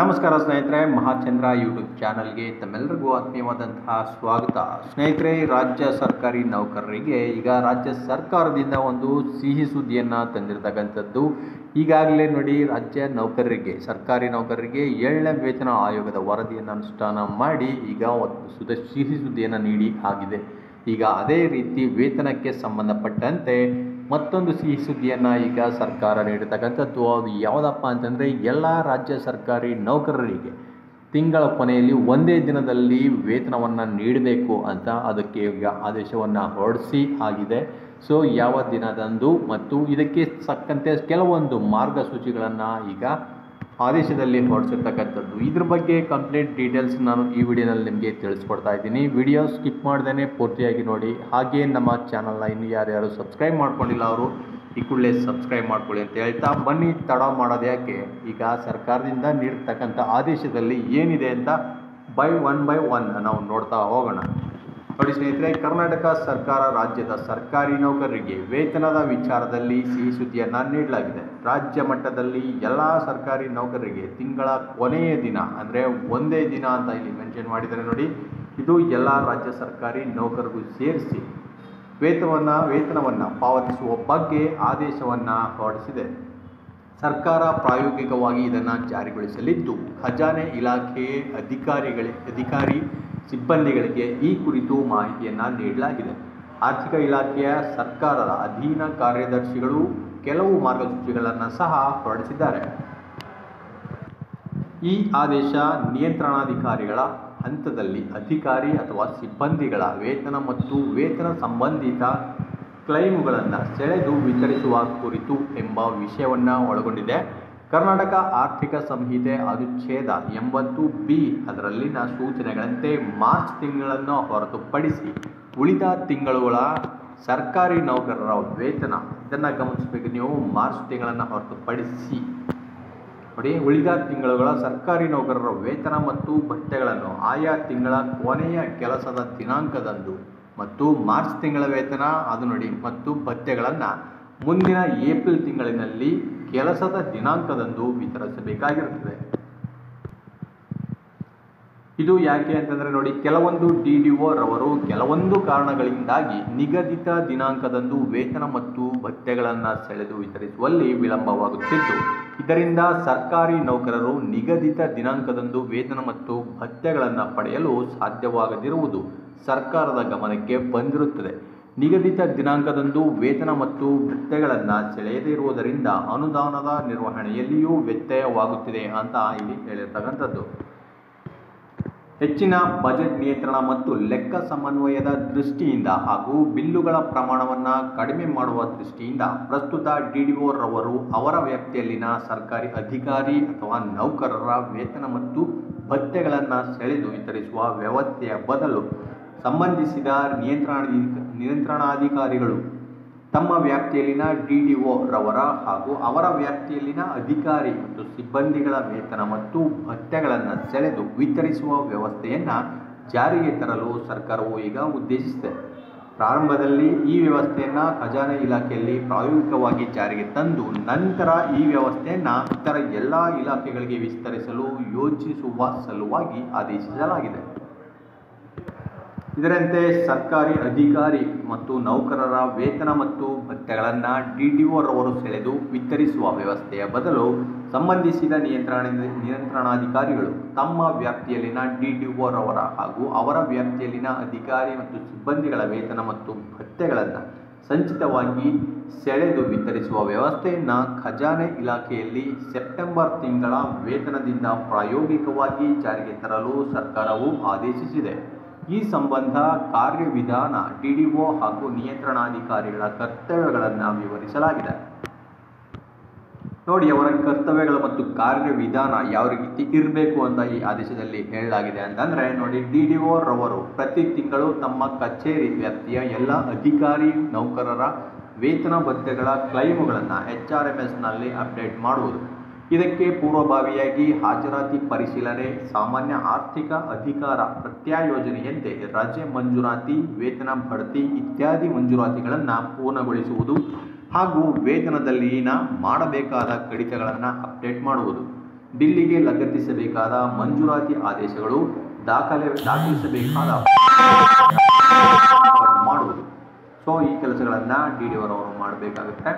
ನಮಸ್ಕಾರ ಸ್ನೇಹಿತರೆ ಮಹಾಚಂದ್ರ ಯೂಟ್ಯೂಬ್ ಚಾನಲ್ಗೆ ತಮ್ಮೆಲ್ಲರಿಗೂ ಆತ್ಮೀಯವಾದಂತಹ ಸ್ವಾಗತ ಸ್ನೇಹಿತರೆ ರಾಜ್ಯ ಸರ್ಕಾರಿ ನೌಕರರಿಗೆ ಈಗ ರಾಜ್ಯ ಸರ್ಕಾರದಿಂದ ಒಂದು ಸಿಹಿ ಸುದ್ದಿಯನ್ನು ತಂದಿರತಕ್ಕಂಥದ್ದು ಈಗಾಗಲೇ ನೋಡಿ ರಾಜ್ಯ ನೌಕರರಿಗೆ ಸರ್ಕಾರಿ ನೌಕರರಿಗೆ ಏಳನೇ ವೇತನ ಆಯೋಗದ ವರದಿಯನ್ನು ಅನುಷ್ಠಾನ ಮಾಡಿ ಈಗ ಒಂದು ಸುದ ಸಿಹಿ ಸುದ್ದಿಯನ್ನು ನೀಡಿ ಆಗಿದೆ ಈಗ ಅದೇ ರೀತಿ ವೇತನಕ್ಕೆ ಸಂಬಂಧಪಟ್ಟಂತೆ ಮತ್ತೊಂದು ಸಿಹಿ ಸುದ್ದಿಯನ್ನು ಈಗ ಸರ್ಕಾರ ನೀಡತಕ್ಕಂಥದ್ದು ಅದು ಯಾವುದಪ್ಪ ಅಂತಂದರೆ ಎಲ್ಲ ರಾಜ್ಯ ಸರ್ಕಾರಿ ನೌಕರರಿಗೆ ತಿಂಗಳ ಕೊನೆಯಲ್ಲಿ ಒಂದೇ ದಿನದಲ್ಲಿ ವೇತನವನ್ನು ನೀಡಬೇಕು ಅಂತ ಅದಕ್ಕೆ ಈಗ ಆದೇಶವನ್ನು ಹೊರಡಿಸಿ ಆಗಿದೆ ಸೊ ಯಾವ ದಿನದಂದು ಮತ್ತು ಇದಕ್ಕೆ ತಕ್ಕಂತೆ ಕೆಲವೊಂದು ಮಾರ್ಗಸೂಚಿಗಳನ್ನು ಈಗ ಆದೇಶದಲ್ಲಿ ಹೊರಡಿಸಿರ್ತಕ್ಕಂಥದ್ದು ಇದ್ರ ಬಗ್ಗೆ ಕಂಪ್ಲೀಟ್ ಡೀಟೇಲ್ಸ್ ನಾನು ಈ ವಿಡಿಯೋನಲ್ಲಿ ನಿಮಗೆ ತಿಳಿಸ್ಕೊಡ್ತಾ ಇದ್ದೀನಿ ವಿಡಿಯೋ ಸ್ಕಿಪ್ ಮಾಡ್ದೇ ಪೂರ್ತಿಯಾಗಿ ನೋಡಿ ಹಾಗೆ ನಮ್ಮ ಚಾನಲ್ನ ಇನ್ನು ಯಾರ್ಯಾರು ಸಬ್ಸ್ಕ್ರೈಬ್ ಮಾಡ್ಕೊಂಡಿಲ್ಲ ಅವರು ಈ ಕೂಡಲೇ ಸಬ್ಸ್ಕ್ರೈಬ್ ಮಾಡ್ಕೊಳ್ಳಿ ಅಂತ ಹೇಳ್ತಾ ಬನ್ನಿ ತಡ ಮಾಡೋದು ಯಾಕೆ ಈಗ ಸರ್ಕಾರದಿಂದ ನೀಡಿರ್ತಕ್ಕಂಥ ಆದೇಶದಲ್ಲಿ ಏನಿದೆ ಅಂತ ಬೈ ಒನ್ ಬೈ ಒನ್ ನಾವು ನೋಡ್ತಾ ಹೋಗೋಣ ನೋಡಿ ಸ್ನೇಹಿತರೆ ಕರ್ನಾಟಕ ಸರ್ಕಾರ ರಾಜ್ಯದ ಸರ್ಕಾರಿ ನೌಕರರಿಗೆ ವೇತನದ ವಿಚಾರದಲ್ಲಿ ಸಿಹಿ ಸುದ್ದಿಯನ್ನು ನೀಡಲಾಗಿದೆ ರಾಜ್ಯ ಮಟ್ಟದಲ್ಲಿ ಎಲ್ಲ ಸರ್ಕಾರಿ ನೌಕರರಿಗೆ ತಿಂಗಳ ಕೊನೆಯ ದಿನ ಅಂದರೆ ಒಂದೇ ದಿನ ಅಂತ ಇಲ್ಲಿ ಮೆನ್ಷನ್ ಮಾಡಿದ್ದಾರೆ ನೋಡಿ ಇದು ಎಲ್ಲ ರಾಜ್ಯ ಸರ್ಕಾರಿ ನೌಕರರಿಗೂ ಸೇರಿಸಿ ವೇತನವನ್ನು ವೇತನವನ್ನು ಪಾವತಿಸುವ ಬಗ್ಗೆ ಆದೇಶವನ್ನು ಹೊರಡಿಸಿದೆ ಸರ್ಕಾರ ಪ್ರಾಯೋಗಿಕವಾಗಿ ಇದನ್ನು ಜಾರಿಗೊಳಿಸಲಿದ್ದು ಖಜಾನೆ ಇಲಾಖೆ ಅಧಿಕಾರಿಗಳೇ ಅಧಿಕಾರಿ ಸಿಬ್ಬಂದಿಗಳಿಗೆ ಈ ಕುರಿತು ಮಾಹಿತಿಯನ್ನು ನೀಡಲಾಗಿದೆ ಆರ್ಥಿಕ ಇಲಾಖೆಯ ಸರ್ಕಾರದ ಅಧೀನ ಕಾರ್ಯದರ್ಶಿಗಳು ಕೆಲವು ಮಾರ್ಗಸೂಚಿಗಳನ್ನು ಸಹ ಹೊರಡಿಸಿದ್ದಾರೆ ಈ ಆದೇಶ ನಿಯಂತ್ರಣಾಧಿಕಾರಿಗಳ ಹಂತದಲ್ಲಿ ಅಧಿಕಾರಿ ಅಥವಾ ಸಿಬ್ಬಂದಿಗಳ ವೇತನ ಮತ್ತು ವೇತನ ಸಂಬಂಧಿತ ಕ್ಲೈಮುಗಳನ್ನು ಸೆಳೆದು ವಿತರಿಸುವ ಕುರಿತು ಎಂಬ ವಿಷಯವನ್ನು ಒಳಗೊಂಡಿದೆ ಕರ್ನಾಟಕ ಆರ್ಥಿಕ ಸಂಹಿತೆ ಅನುಚ್ಛೇದ ಎಂಬತ್ತು ಬಿ ಅದರಲ್ಲಿನ ಸೂಚನೆಗಳಂತೆ ಮಾರ್ಚ್ ತಿಂಗಳನ್ನು ಹೊರತುಪಡಿಸಿ ಉಳಿದ ತಿಂಗಳುಗಳ ಸರ್ಕಾರಿ ನೌಕರರ ವೇತನ ಇದನ್ನು ಗಮನಿಸಬೇಕು ನೀವು ಮಾರ್ಚ್ ತಿಂಗಳನ್ನು ಹೊರತುಪಡಿಸಿ ನೋಡಿ ಉಳಿದ ತಿಂಗಳುಗಳ ಸರ್ಕಾರಿ ನೌಕರರ ವೇತನ ಮತ್ತು ಭತ್ಯೆಗಳನ್ನು ಆಯಾ ತಿಂಗಳ ಕೊನೆಯ ಕೆಲಸದ ದಿನಾಂಕದಂದು ಮತ್ತು ಮಾರ್ಚ್ ತಿಂಗಳ ವೇತನ ಅದು ನೋಡಿ ಮತ್ತು ಭತ್ಯೆಗಳನ್ನು ಮುಂದಿನ ಏಪ್ರಿಲ್ ತಿಂಗಳಿನಲ್ಲಿ ಕೆಲಸದ ದಿನಾಂಕದಂದು ವಿತರಿಸಬೇಕಾಗಿರುತ್ತದೆ ಇದು ಯಾಕೆ ಅಂತಂದರೆ ನೋಡಿ ಕೆಲವೊಂದು ಡಿ ಡಿ ರವರು ಕೆಲವೊಂದು ಕಾರಣಗಳಿಂದಾಗಿ ನಿಗದಿತ ದಿನಾಂಕದಂದು ವೇತನ ಮತ್ತು ಭತ್ಯೆಗಳನ್ನು ಸೆಳೆದು ವಿತರಿಸುವಲ್ಲಿ ವಿಳಂಬವಾಗುತ್ತಿದ್ದು ಇದರಿಂದ ಸರ್ಕಾರಿ ನೌಕರರು ನಿಗದಿತ ದಿನಾಂಕದಂದು ವೇತನ ಮತ್ತು ಭತ್ಯೆಗಳನ್ನು ಪಡೆಯಲು ಸಾಧ್ಯವಾಗದಿರುವುದು ಸರ್ಕಾರದ ಗಮನಕ್ಕೆ ಬಂದಿರುತ್ತದೆ ನಿಗದಿತ ದಿನಾಂಕದಂದು ವೇತನ ಮತ್ತು ಭತ್ಯೆಗಳನ್ನು ಸೆಳೆಯದೇ ಇರುವುದರಿಂದ ಅನುದಾನದ ನಿರ್ವಹಣೆಯಲ್ಲಿಯೂ ವ್ಯತ್ಯಯವಾಗುತ್ತಿದೆ ಅಂತ ಇಲ್ಲಿ ಹೇಳಿರ್ತಕ್ಕಂಥದ್ದು ಹೆಚ್ಚಿನ ಬಜೆಟ್ ನಿಯಂತ್ರಣ ಮತ್ತು ಲೆಕ್ಕ ಸಮನ್ವಯದ ದೃಷ್ಟಿಯಿಂದ ಹಾಗೂ ಬಿಲ್ಲುಗಳ ಪ್ರಮಾಣವನ್ನು ಕಡಿಮೆ ಮಾಡುವ ದೃಷ್ಟಿಯಿಂದ ಪ್ರಸ್ತುತ ಡಿಡಿಒ ರವರು ಅವರ ವ್ಯಾಪ್ತಿಯಲ್ಲಿನ ಸರ್ಕಾರಿ ಅಧಿಕಾರಿ ಅಥವಾ ನೌಕರರ ವೇತನ ಮತ್ತು ಭತ್ಯೆಗಳನ್ನು ಸೆಳೆದು ವಿತರಿಸುವ ವ್ಯವಸ್ಥೆಯ ಬದಲು ಸಂಬಂಧಿಸಿದ ನಿಯಂತ್ರಣಾಧಿ ನಿಯಂತ್ರಣಾಧಿಕಾರಿಗಳು ತಮ್ಮ ವ್ಯಾಪ್ತಿಯಲ್ಲಿನ ಡಿ ಡಿ ರವರ ಹಾಗೂ ಅವರ ವ್ಯಾಪ್ತಿಯಲ್ಲಿನ ಅಧಿಕಾರಿ ಮತ್ತು ಸಿಬ್ಬಂದಿಗಳ ವೇತನ ಮತ್ತು ಭತ್ಯೆಗಳನ್ನು ಸೆಳೆದು ವಿತರಿಸುವ ವ್ಯವಸ್ಥೆಯನ್ನು ಜಾರಿಗೆ ತರಲು ಸರ್ಕಾರವು ಈಗ ಉದ್ದೇಶಿಸಿದೆ ಪ್ರಾರಂಭದಲ್ಲಿ ಈ ವ್ಯವಸ್ಥೆಯನ್ನು ಖಜಾನೆ ಇಲಾಖೆಯಲ್ಲಿ ಪ್ರಾಯೋಗಿಕವಾಗಿ ಜಾರಿಗೆ ತಂದು ನಂತರ ಈ ವ್ಯವಸ್ಥೆಯನ್ನು ಇತರ ಎಲ್ಲ ಇಲಾಖೆಗಳಿಗೆ ವಿಸ್ತರಿಸಲು ಯೋಚಿಸುವ ಸಲುವಾಗಿ ಆದೇಶಿಸಲಾಗಿದೆ ಇದರಂತೆ ಸರ್ಕಾರಿ ಅಧಿಕಾರಿ ಮತ್ತು ನೌಕರರ ವೇತನ ಮತ್ತು ಭತ್ಯೆಗಳನ್ನು ಡಿ ಡಿ ರವರು ಸೆಳೆದು ವಿತರಿಸುವ ವ್ಯವಸ್ಥೆಯ ಬದಲು ಸಂಬಂಧಿಸಿದ ನಿಯಂತ್ರಣ ನಿಯಂತ್ರಣಾಧಿಕಾರಿಗಳು ತಮ್ಮ ವ್ಯಾಪ್ತಿಯಲ್ಲಿನ ಡಿ ಡಿ ರವರ ಹಾಗೂ ಅವರ ವ್ಯಾಪ್ತಿಯಲ್ಲಿನ ಅಧಿಕಾರಿ ಮತ್ತು ಸಿಬ್ಬಂದಿಗಳ ವೇತನ ಮತ್ತು ಭತ್ಯೆಗಳನ್ನು ಸಂಚಿತವಾಗಿ ಸೆಳೆದು ವಿತರಿಸುವ ವ್ಯವಸ್ಥೆಯನ್ನು ಖಜಾನೆ ಇಲಾಖೆಯಲ್ಲಿ ಸೆಪ್ಟೆಂಬರ್ ತಿಂಗಳ ವೇತನದಿಂದ ಪ್ರಾಯೋಗಿಕವಾಗಿ ಜಾರಿಗೆ ತರಲು ಸರ್ಕಾರವು ಆದೇಶಿಸಿದೆ ಈ ಸಂಬಂಧ ಕಾರ್ಯವಿಧಾನ ಡಿಡಿಒ ಹಾಗೂ ನಿಯಂತ್ರಣಾಧಿಕಾರಿಗಳ ಕರ್ತವ್ಯಗಳನ್ನು ವಿವರಿಸಲಾಗಿದೆ ನೋಡಿ ಅವರ ಕರ್ತವ್ಯಗಳು ಮತ್ತು ಕಾರ್ಯವಿಧಾನ ಯಾವ ರೀತಿ ಇರಬೇಕು ಅಂತ ಈ ಆದೇಶದಲ್ಲಿ ಹೇಳಲಾಗಿದೆ ಅಂತಂದರೆ ನೋಡಿ ಡಿ ಡಿ ರವರು ಪ್ರತಿ ತಿಂಗಳು ತಮ್ಮ ಕಚೇರಿ ವ್ಯಾಪ್ತಿಯ ಎಲ್ಲ ಅಧಿಕಾರಿ ನೌಕರರ ವೇತನ ಭತ್ಯೆಗಳ ಕ್ಲೈಮುಗಳನ್ನು ಎಚ್ ಆರ್ ಎಮ್ ಎಸ್ನಲ್ಲಿ ಅಪ್ಡೇಟ್ ಮಾಡುವುದು ಇದಕ್ಕೆ ಪೂರ್ವಭಾವಿಯಾಗಿ ಹಾಜರಾತಿ ಪರಿಶೀಲನೆ ಸಾಮಾನ್ಯ ಆರ್ಥಿಕ ಅಧಿಕಾರ ಪ್ರತ್ಯಾಯೋಜನೆಯಂತೆ ರಜೆ ಮಂಜೂರಾತಿ ವೇತನ ಬಡ್ತಿ ಇತ್ಯಾದಿ ಮಂಜೂರಾತಿಗಳನ್ನು ಪೂರ್ಣಗೊಳಿಸುವುದು ಹಾಗೂ ವೇತನದಲ್ಲಿನ ಮಾಡಬೇಕಾದ ಕಡಿತಗಳನ್ನು ಅಪ್ಡೇಟ್ ಮಾಡುವುದು ಡಿಲ್ಲಿಗೆ ಲಗತ್ತಿಸಬೇಕಾದ ಮಂಜೂರಾತಿ ಆದೇಶಗಳು ದಾಖಲೆ ದಾಖಲಿಸಬೇಕಾದ ಮಾಡುವುದು ಸೊ ಈ ಕೆಲಸಗಳನ್ನು ಡಿ ಡಿ ಅವರು ಮಾಡಬೇಕಾಗುತ್ತೆ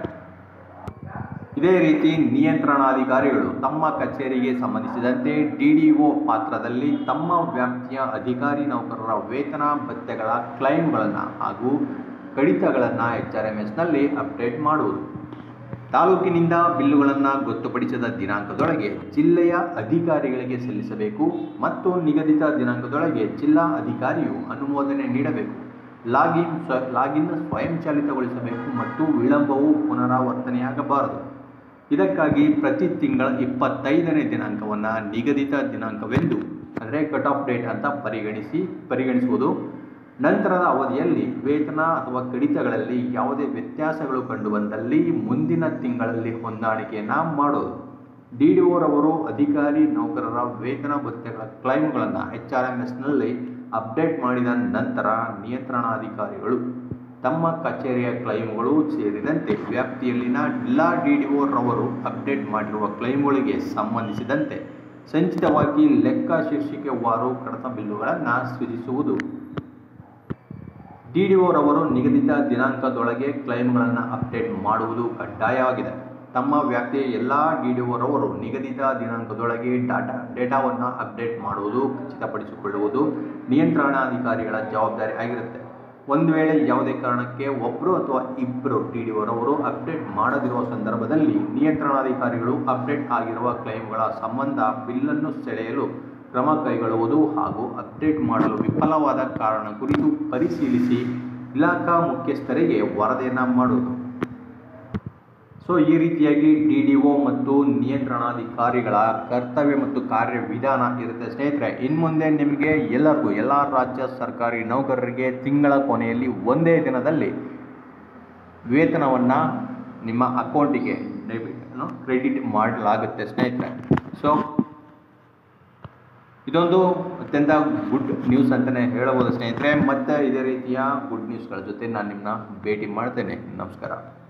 ಇದೇ ರೀತಿ ನಿಯಂತ್ರಣಾಧಿಕಾರಿಗಳು ತಮ್ಮ ಕಚೇರಿಗೆ ಸಂಬಂಧಿಸಿದಂತೆ ಡಿಡಿಒ ಪಾತ್ರದಲ್ಲಿ ತಮ್ಮ ವ್ಯಾಪ್ತಿಯ ಅಧಿಕಾರಿ ನೌಕರರ ವೇತನ ಭತ್ಯೆಗಳ ಕ್ಲೈಮ್ಗಳನ್ನು ಹಾಗೂ ಕಡಿತಗಳನ್ನು ಎಚ್ ಆರ್ ಎಂ ಎಸ್ನಲ್ಲಿ ಅಪ್ಡೇಟ್ ಮಾಡುವುದು ತಾಲೂಕಿನಿಂದ ಬಿಲ್ಲುಗಳನ್ನು ಗೊತ್ತುಪಡಿಸಿದ ದಿನಾಂಕದೊಳಗೆ ಜಿಲ್ಲೆಯ ಅಧಿಕಾರಿಗಳಿಗೆ ಸಲ್ಲಿಸಬೇಕು ಮತ್ತು ನಿಗದಿತ ದಿನಾಂಕದೊಳಗೆ ಜಿಲ್ಲಾ ಅಧಿಕಾರಿಯು ಅನುಮೋದನೆ ನೀಡಬೇಕು ಲಾಗಿನ್ ಸ್ವ ಲಾಗಿನ್ ಸ್ವಯಂಚಾಲಿತಗೊಳಿಸಬೇಕು ಮತ್ತು ವಿಳಂಬವು ಪುನರಾವರ್ತನೆಯಾಗಬಾರದು ಇದಕ್ಕಾಗಿ ಪ್ರತಿ ತಿಂಗಳ ಇಪ್ಪತ್ತೈದನೇ ದಿನಾಂಕವನ್ನು ನಿಗದಿತ ದಿನಾಂಕವೆಂದು ಅಂದರೆ ಕಟ್ ಆಫ್ ಡೇಟ್ ಅಂತ ಪರಿಗಣಿಸಿ ಪರಿಗಣಿಸುವುದು ನಂತರದ ಅವಧಿಯಲ್ಲಿ ವೇತನ ಅಥವಾ ಕಡಿತಗಳಲ್ಲಿ ಯಾವುದೇ ವ್ಯತ್ಯಾಸಗಳು ಕಂಡುಬಂದಲ್ಲಿ ಮುಂದಿನ ತಿಂಗಳಲ್ಲಿ ಹೊಂದಾಣಿಕೆಯನ್ನು ಮಾಡೋದು ಡಿ ಡಿ ಓರವರು ಅಧಿಕಾರಿ ನೌಕರರ ವೇತನ ಭತ್ಯೆಗಳ ಕ್ಲೈಮ್ಗಳನ್ನು ಎಚ್ ಆರ್ ಎಂ ಎಸ್ನಲ್ಲಿ ಅಪ್ಡೇಟ್ ಮಾಡಿದ ನಂತರ ನಿಯಂತ್ರಣಾಧಿಕಾರಿಗಳು ತಮ್ಮ ಕಚೇರಿಯ ಕ್ಲೈಮ್ಗಳು ಸೇರಿದಂತೆ ವ್ಯಾಪ್ತಿಯಲ್ಲಿನ ಎಲ್ಲ ಡಿ ಡಿ ರವರು ಅಪ್ಡೇಟ್ ಮಾಡಿರುವ ಕ್ಲೈಮ್ಗಳಿಗೆ ಸಂಬಂಧಿಸಿದಂತೆ ಸಂಚಿತವಾಗಿ ಲೆಕ್ಕ ಶೀರ್ಷಿಕೆವಾರು ಕಡತ ಬಿಲ್ಲುಗಳನ್ನು ಸೃಜಿಸುವುದು ಡಿ ಡಿ ರವರು ನಿಗದಿತ ದಿನಾಂಕದೊಳಗೆ ಕ್ಲೈಮ್ಗಳನ್ನು ಅಪ್ಡೇಟ್ ಮಾಡುವುದು ಕಡ್ಡಾಯವಾಗಿದೆ ತಮ್ಮ ವ್ಯಾಪ್ತಿಯ ಎಲ್ಲ ಡಿ ಡಿ ರವರು ನಿಗದಿತ ದಿನಾಂಕದೊಳಗೆ ಡಾಟಾ ಡೇಟಾವನ್ನು ಅಪ್ಡೇಟ್ ಮಾಡುವುದು ಖಚಿತಪಡಿಸಿಕೊಳ್ಳುವುದು ನಿಯಂತ್ರಣಾಧಿಕಾರಿಗಳ ಜವಾಬ್ದಾರಿ ಆಗಿರುತ್ತೆ ಒಂದು ವೇಳೆ ಯಾವುದೇ ಕಾರಣಕ್ಕೆ ಒಬ್ಬರು ಅಥವಾ ಇಬ್ಬರು ಡಿ ಡಿ ರವರು ಅಪ್ಡೇಟ್ ಮಾಡದಿರುವ ಸಂದರ್ಭದಲ್ಲಿ ನಿಯಂತ್ರಣಾಧಿಕಾರಿಗಳು ಅಪ್ಡೇಟ್ ಆಗಿರುವ ಕ್ಲೈಮ್ಗಳ ಸಂಬಂಧ ಬಿಲ್ಲನ್ನು ಸೆಳೆಯಲು ಕ್ರಮ ಕೈಗೊಳ್ಳುವುದು ಹಾಗೂ ಅಪ್ಡೇಟ್ ಮಾಡಲು ವಿಫಲವಾದ ಕಾರಣ ಕುರಿತು ಪರಿಶೀಲಿಸಿ ಇಲಾಖಾ ಮುಖ್ಯಸ್ಥರಿಗೆ ವರದಿಯನ್ನು ಮಾಡುವುದು ಸೊ ಈ ರೀತಿಯಾಗಿ ಡಿ ಡಿ ಒ ಮತ್ತು ನಿಯಂತ್ರಣಾಧಿಕಾರಿಗಳ ಕರ್ತವ್ಯ ಮತ್ತು ಕಾರ್ಯವಿಧಾನ ಇರುತ್ತೆ ಸ್ನೇಹಿತರೆ ಇನ್ನು ಮುಂದೆ ನಿಮಗೆ ಎಲ್ಲರಿಗೂ ಎಲ್ಲ ರಾಜ್ಯ ಸರ್ಕಾರಿ ನೌಕರರಿಗೆ ತಿಂಗಳ ಕೊನೆಯಲ್ಲಿ ಒಂದೇ ದಿನದಲ್ಲಿ ವೇತನವನ್ನು ನಿಮ್ಮ ಅಕೌಂಟಿಗೆ ಡೆಬಿಟ್ ಕ್ರೆಡಿಟ್ ಮಾಡಲಾಗುತ್ತೆ ಸ್ನೇಹಿತರೆ ಸೊ ಇದೊಂದು ಅತ್ಯಂತ ಗುಡ್ ನ್ಯೂಸ್ ಅಂತಲೇ ಹೇಳಬಹುದು ಸ್ನೇಹಿತರೆ ಮತ್ತೆ ಇದೇ ರೀತಿಯ ಗುಡ್ ನ್ಯೂಸ್ಗಳ ಜೊತೆ ನಾನು ನಿಮ್ಮನ್ನ ಭೇಟಿ ಮಾಡ್ತೇನೆ ನಮಸ್ಕಾರ